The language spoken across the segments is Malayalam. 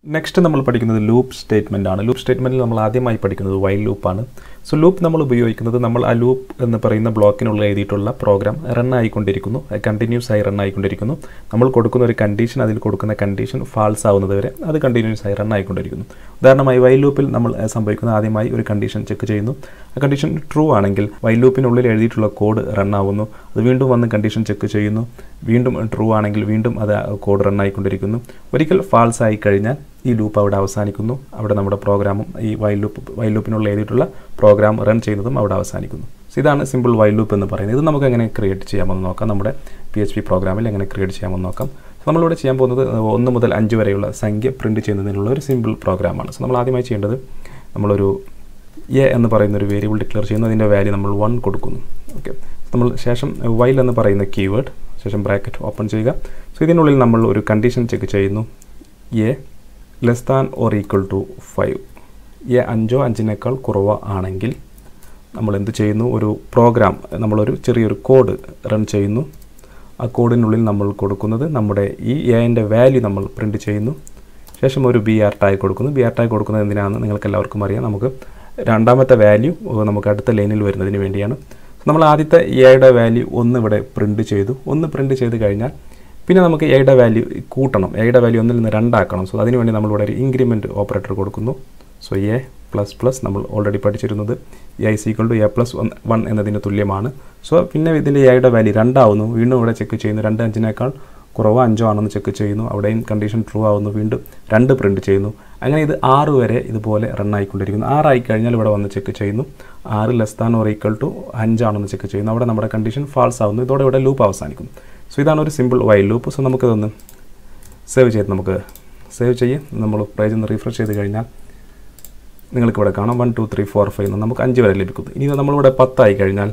നെക്സ്റ്റ് നമ്മൾ പഠിക്കുന്നത് ലൂപ്പ് സ്റ്റേറ്റ്മെൻ്റ് ആണ് ലൂപ്പ് സ്റ്റേറ്റ്മെൻറ്റിൽ നമ്മൾ ആദ്യമായി പഠിക്കുന്നത് വൈൽ ലൂപ്പാണ് സോ ലൂപ്പ് നമ്മൾ ഉപയോഗിക്കുന്നത് നമ്മൾ ആ ലൂപ്പ് എന്ന് പറയുന്ന ബ്ലോക്കിനുള്ള എഴുതിയിട്ടുള്ള പ്രോഗ്രാം റൺ ആയിക്കൊണ്ടിരിക്കുന്നു കണ്ടിന്യൂസ് ആയി റൺ ആയിക്കൊണ്ടിരിക്കുന്നു നമ്മൾ കൊടുക്കുന്ന ഒരു കണ്ടീഷൻ അതിൽ കൊടുക്കുന്ന കണ്ടീഷൻ ഫാൾസ് ആവുന്നത് വരെ അത് കണ്ടിന്യൂസ് ആയി റൺ ആയിക്കൊണ്ടിരിക്കുന്നു ഉദാഹരണമായി വൈൽ ലൂപ്പിൽ നമ്മൾ ഏഹ്, സംഭവിക്കുന്ന ആദ്യമായി ഒരു കണ്ടീഷൻ ചെക്ക് ചെയ്യുന്നു ആ കണ്ടീഷൻ ട്രൂ ആണെങ്കിൽ വൈൽ ലൂപ്പിനുള്ളിൽ എഴുതിയിട്ടുള്ള കോഡ് റൺ ആവുന്നു അത് വീണ്ടും വന്ന് കണ്ടീഷൻ ചെക്ക് ചെയ്യുന്നു വീണ്ടും ട്രൂ ആണെങ്കിൽ വീണ്ടും അത് കോഡ് റൺ ആയിക്കൊണ്ടിരിക്കുന്നു ഒരിക്കൽ ഫാൾസ് ആയി കഴിഞ്ഞാൽ ഈ ലൂപ്പ് അവിടെ അവസാനിക്കുന്നു അവിടെ നമ്മുടെ പ്രോഗ്രാമും ഈ വൈൽ ലൂപ്പ് വൈൽ ലൂപ്പിനുള്ള എഴുതിയിട്ടുള്ള പ്രോഗ്രാം റൺ ചെയ്യുന്നതും അവിടെ അവസാനിക്കുന്നു So ഇതാണ് സിമ്പിൾ വൈൽ ലൂപ്പ് എന്ന് പറയുന്നത് ഇത് നമുക്ക് എങ്ങനെ ക്രിയേറ്റ് ചെയ്യാമെന്ന് നോക്കാം നമ്മുടെ പി എച്ച് പി പ്രോഗ്രാമിൽ എങ്ങനെ ക്രിയേറ്റ് ചെയ്യാമെന്ന് നോക്കാം So നമ്മളിവിടെ ചെയ്യാൻ പോകുന്നത് ഒന്ന് മുതൽ അഞ്ച് വരെയുള്ള സംഖ്യ പ്രിൻറ്റ് ചെയ്യുന്നതിനുള്ള ഒരു സിമ്പിൾ പ്രോഗ്രാമാണ് സോ നമ്മൾ ആദ്യമായി ചെയ്യേണ്ടത് നമ്മളൊരു എ എന്ന് പറയുന്ന ഒരു വേരിയബിൾ ഡിക്ലെയർ ചെയ്യുന്നു അതിൻ്റെ വാല്യൂ നമ്മൾ വൺ കൊടുക്കുന്നു ഓക്കെ നമ്മൾ ശേഷം വൈൽ എന്ന് പറയുന്ന കീവേഡ് ശേഷം ബ്രാക്കറ്റ് ഓപ്പൺ ചെയ്യുക സോ ഇതിനുള്ളിൽ നമ്മൾ ഒരു കണ്ടീഷൻ ചെക്ക് ചെയ്യുന്നു A less than or equal to five A അഞ്ചോ അഞ്ചിനേക്കാൾ കുറവോ ആണെങ്കിൽ നമ്മൾ എന്ത് ചെയ്യുന്നു ഒരു പ്രോഗ്രാം നമ്മളൊരു ചെറിയൊരു കോഡ് റൺ ചെയ്യുന്നു ആ കോഡിനുള്ളിൽ നമ്മൾ കൊടുക്കുന്നത് നമ്മുടെ ഈ എൻ്റെ വാല്യൂ നമ്മൾ പ്രിൻറ്റ് ചെയ്യുന്നു ശേഷം ഒരു ബി ആർ ടാഗ് കൊടുക്കുന്നു ബി ആർ ടാഗ് കൊടുക്കുന്നത് എന്തിനാണെന്ന് നിങ്ങൾക്ക് എല്ലാവർക്കും അറിയാം നമുക്ക് രണ്ടാമത്തെ വാല്യൂ നമുക്ക് അടുത്ത ലൈനിൽ വരുന്നതിന് വേണ്ടിയാണ് നമ്മൾ ആദ്യത്തെ എയുടെ വാല്യൂ ഒന്ന് ഇവിടെ പ്രിൻറ്റ് ചെയ്തു ഒന്ന് പ്രിൻറ്റ് ചെയ്ത് കഴിഞ്ഞാൽ പിന്നെ നമുക്ക് എയുടെ വാല്യൂ കൂട്ടണം എയുടെ വാല്യൂ ഒന്നിൽ നിന്ന് രണ്ടാക്കണം സോ അതിനുവേണ്ടി നമ്മളിവിടെ ഒരു ഇൻക്രിമെൻറ്റ് ഓപ്പറേറ്റർ കൊടുക്കുന്നു സോ എ പ്ലസ് പ്ലസ് നമ്മൾ ഓൾറെഡി പഠിച്ചിരുന്നത് A is equal to A plus one one എന്നതിന് തുല്യമാണ് സോ പിന്നെ ഇതിൻ്റെ എയുടെ വാല്യൂ രണ്ടാവുന്നു വീണ്ടും ഇവിടെ ചെക്ക് ചെയ്യുന്നു രണ്ട് അഞ്ചിനേക്കാൾ കുറവോ അഞ്ചോ ആണെന്ന് ചെക്ക് ചെയ്യുന്നു അവിടെയും കണ്ടീഷൻ ട്രൂ ആവുന്നു വീണ്ടും രണ്ട് പ്രിൻറ്റ് ചെയ്യുന്നു അങ്ങനെ ഇത് ആറ് വരെ ഇതുപോലെ റൺ ആയിക്കൊണ്ടിരിക്കുന്നു ആറായി കഴിഞ്ഞാൽ ഇവിടെ വന്ന് ചെക്ക് ചെയ്യുന്നു ആറ് less than or equal to അഞ്ചാണെന്ന് ചെക്ക് ചെയ്യുന്നു അവിടെ നമ്മുടെ കണ്ടീഷൻ ഫാൾസ് ആവുന്നു ഇതോടെ ഇവിടെ ലൂപ്പ് അവസാനിക്കുന്നു സോ ഇതാണ് ഒരു സിമ്പിൾ വൈൽ ലൂപ്പ് സോ നമുക്കിതൊന്ന് സേവ് ചെയ്ത് നമുക്ക് സേവ് ചെയ്യും നമ്മൾ പേജ് ഒന്ന് റീഫ്രഷ് ചെയ്ത് കഴിഞ്ഞാൽ നിങ്ങൾക്ക് ഇവിടെ കാണാം one two three four five എന്ന് നമുക്ക് അഞ്ച് വരെ ലഭിക്കുന്നു ഇനി നമ്മളിവിടെ പത്തായി കഴിഞ്ഞാൽ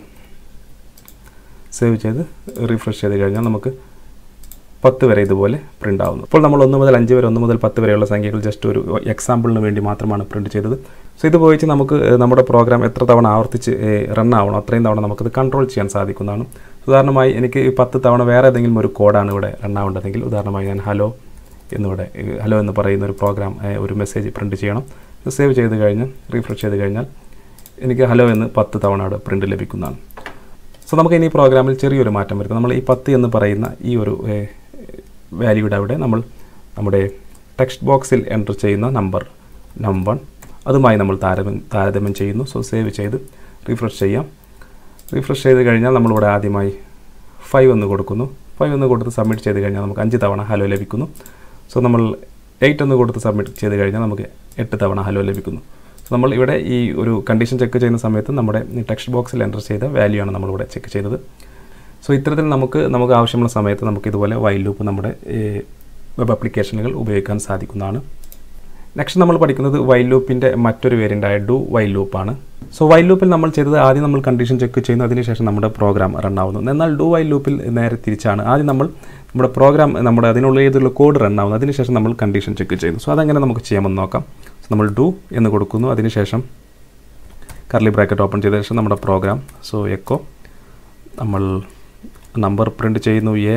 സേവ് ചെയ്ത് റീഫ്രഷ് ചെയ്ത് കഴിഞ്ഞാൽ നമുക്ക് പത്ത് വരെ ഇതുപോലെ പ്രിൻ്റ് ആവുന്നു അപ്പോൾ നമ്മൾ ഒന്ന് മുതൽ അഞ്ച് വരെ ഒന്ന് മുതൽ പത്ത് വരെയുള്ള സംഖ്യകൾ ജസ്റ്റ് ഒരു എക്സാമ്പിളിന് വേണ്ടി മാത്രമാണ് പ്രിൻറ്റ് ചെയ്തത് സോ ഇത് ഉപയോഗിച്ച് നമുക്ക് ഏഹ്, നമ്മുടെ പ്രോഗ്രാം എത്ര തവണ ആവർത്തിച്ച് റൺ ആവണം അത്രയും തവണ നമുക്കത് കൺട്രോൾ ചെയ്യാൻ സാധിക്കുന്നതാണ് ഉദാഹരണമായി എനിക്ക് ഈ പത്ത് തവണ വേറെ ഏതെങ്കിലും ഒരു കോഡാണ് ഇവിടെ റൺ ആവേണ്ടതെങ്കിൽ ഉദാഹരണമായി ഞാൻ ഹലോ എന്നിവിടെ ഏഹ്, ഹലോ എന്ന് പറയുന്ന ഒരു പ്രോഗ്രാം ഏഹ്, ഒരു മെസ്സേജ് പ്രിൻറ്റ് ചെയ്യണം സേവ് ചെയ്ത് കഴിഞ്ഞ് റീഫ്രഷ് ചെയ്ത് കഴിഞ്ഞാൽ എനിക്ക് ഹലോ എന്ന് പത്ത് തവണ അവിടെ പ്രിൻറ്റ് ലഭിക്കുന്നതാണ് സോ നമുക്ക് ഇനി ഈ പ്രോഗ്രാമിൽ ചെറിയൊരു മാറ്റം വരുത്താം നമ്മൾ ഈ പത്ത് എന്ന് പറയുന്ന ഈ ഒരു വാല്യൂയുടെ അവിടെ നമ്മൾ നമ്മുടെ ടെക്സ്റ്റ് ബോക്സിൽ എൻ്റർ ചെയ്യുന്ന നമ്പർ നമ്പർ അതുമായി നമ്മൾ താരതമ്യം താരതമ്യം ചെയ്യുന്നു സോ സേവ് ചെയ്ത് റീഫ്രഷ് ചെയ്യാം റീഫ്രഷ് ചെയ്ത് കഴിഞ്ഞാൽ നമ്മളിവിടെ ആദ്യമായി ഫൈവ് എന്ന് കൊടുക്കുന്നു ഫൈവ് എന്ന് കൊടുത്ത് സബ്മിറ്റ് ചെയ്ത് കഴിഞ്ഞാൽ നമുക്ക് അഞ്ച് തവണ ഹലോ ലഭിക്കുന്നു സോ നമ്മൾ എയ്റ്റ് എന്ന് കൊടുത്ത് സബ്മിറ്റ് ചെയ്ത് കഴിഞ്ഞാൽ നമുക്ക് എട്ട് തവണ ഹലോ ലഭിക്കുന്നു സോ നമ്മൾ ഇവിടെ ഈ ഒരു കണ്ടീഷൻ ചെക്ക് ചെയ്യുന്ന സമയത്ത് നമ്മുടെ ടെക്സ്റ്റ് ബോക്സിൽ എൻ്റർ ചെയ്ത വാല്യൂ ആണ് നമ്മളിവിടെ ചെക്ക് ചെയ്തത് സോ ഇത്തരത്തിൽ നമുക്ക് നമുക്ക് ആവശ്യമുള്ള സമയത്ത് നമുക്ക് ഇതുപോലെ വൈൽ ലൂപ്പ് നമ്മുടെ വെബ് ആപ്ലിക്കേഷനുകൾ ഉപയോഗിക്കാൻ സാധിക്കുന്നതാണ് നെക്സ്റ്റ് നമ്മൾ പഠിക്കുന്നത് വൈൽ ലൂപ്പിൻ്റെ മറ്റൊരു വേരിയൻ്റായ ഡു വൈൽ ലൂപ്പാണ് സോ വൈൽ ലൂപ്പിൽ നമ്മൾ ചെയ്തത് ആദ്യം നമ്മൾ കണ്ടീഷൻ ചെക്ക് ചെയ്യുന്നു അതിനുശേഷം നമ്മുടെ പ്രോഗ്രാം റൺ ആവുന്നു എന്നാൽ ഡു വൈൽ ലൂപ്പിൽ നേരെ തിരിച്ചാണ് ആദ്യം നമ്മൾ നമ്മുടെ പ്രോഗ്രാം നമ്മുടെ അതിനുള്ള ഏതുള്ള കോഡ് റൺ ആവുന്നു അതിനുശേഷം നമ്മൾ കണ്ടീഷൻ ചെക്ക് ചെയ്യുന്നു സോ അതെങ്ങനെ നമുക്ക് ചെയ്യാമെന്ന് നോക്കാം സോ നമ്മൾ ഡു എന്ന് കൊടുക്കുന്നു അതിനുശേഷം കർലി ബ്രാക്കറ്റ് ഓപ്പൺ ചെയ്ത ശേഷം നമ്മുടെ പ്രോഗ്രാം സോ എക്കോ നമ്മൾ നമ്പർ പ്രിൻറ്റ് ചെയ്യുന്നു എ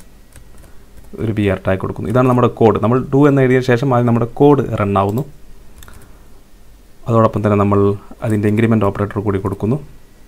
ഒരു ബി ആർ ടാഗ് കൊടുക്കുന്നു ഇതാണ് നമ്മുടെ കോഡ് നമ്മൾ ഡു എന്ന് എഴുതിയ ശേഷം ആദ്യം നമ്മുടെ കോഡ് റൺ ആവുന്നു അതോടൊപ്പം തന്നെ നമ്മൾ അതിൻ്റെ ഇൻക്രിമെൻ്റ് ഓപ്പറേറ്റർ കൂടി കൊടുക്കുന്നു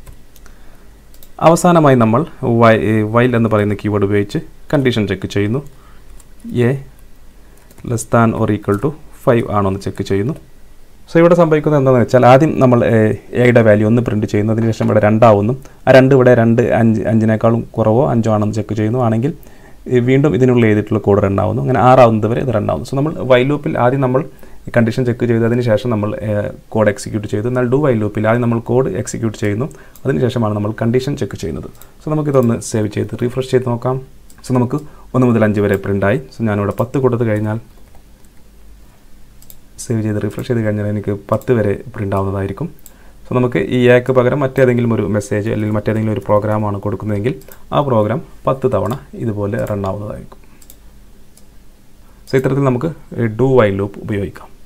അവസാനമായി നമ്മൾ വൈ വൈൽ എന്ന് പറയുന്ന കീവേഡ് ഉപയോഗിച്ച് കണ്ടീഷൻ ചെക്ക് ചെയ്യുന്നു A less than or equal to five ആണോ എന്ന് ചെക്ക് ചെയ്യുന്നു സോ ഇവിടെ സംഭവിക്കുന്നത് എന്താണെന്ന് വെച്ചാൽ ആദ്യം നമ്മൾ എയുടെ വാല്യൂ ഒന്ന് പ്രിൻറ്റ് ചെയ്യുന്നു അതിനുശേഷം ഇവിടെ രണ്ടാവുന്നു ആ രണ്ട് ഇവിടെ രണ്ട് അഞ്ച് അഞ്ചിനേക്കാളും കുറവോ അഞ്ചോ ആണെന്ന് ചെക്ക് ചെയ്യുന്നു ആണെങ്കിൽ ഈ വീണ്ടും ഇതിനുള്ള എഴുതിയിട്ടുള്ള കോഡ് റണ്ണാവുന്നു അങ്ങനെ ആറാവുന്നത് വരെ ഇത് റണ്ണാവുന്നു സോ നമ്മൾ വൈ ലൂപ്പിൽ ആദ്യം നമ്മൾ കണ്ടീഷൻ ചെക്ക് ചെയ്തതിന് ശേഷം നമ്മൾ കോഡ് എക്സിക്യൂട്ട് ചെയ്തു എന്നാൽ ഡു വൈ ലൂപ്പിൽ ആദ്യം നമ്മൾ കോഡ് എക്സിക്യൂട്ട് ചെയ്യുന്നു അതിനുശേഷമാണ് നമ്മൾ കണ്ടീഷൻ ചെക്ക് ചെയ്യുന്നത് സോ നമുക്കിതൊന്ന് സേവ് ചെയ്ത് റീഫ്രഷ് ചെയ്ത് നോക്കാം സോ നമുക്ക് ഒന്ന് മുതൽ അഞ്ച് വരെ പ്രിൻ്റായി സോ ഞാനിവിടെ പത്ത് കൊടുത്തു കഴിഞ്ഞാൽ സേവ് ചെയ്ത് റിഫ്രഷ് ചെയ്ത് കഴിഞ്ഞാൽ എനിക്ക് പത്ത് വരെ പ്രിൻ്റ് ആവുന്നതായിരിക്കും സോ നമുക്ക് ഈ എക്ക് പകരം മറ്റേതെങ്കിലും ഒരു മെസ്സേജ് അല്ലെങ്കിൽ മറ്റേതെങ്കിലും ഒരു പ്രോഗ്രാമാണ് കൊടുക്കുന്നതെങ്കിൽ ആ പ്രോഗ്രാം പത്ത് തവണ ഇതുപോലെ റൺ ആവുന്നതായിരിക്കും സോ ഇത്തരത്തിൽ നമുക്ക് ഡു വൈ ലൂപ്പ് ഉപയോഗിക്കാം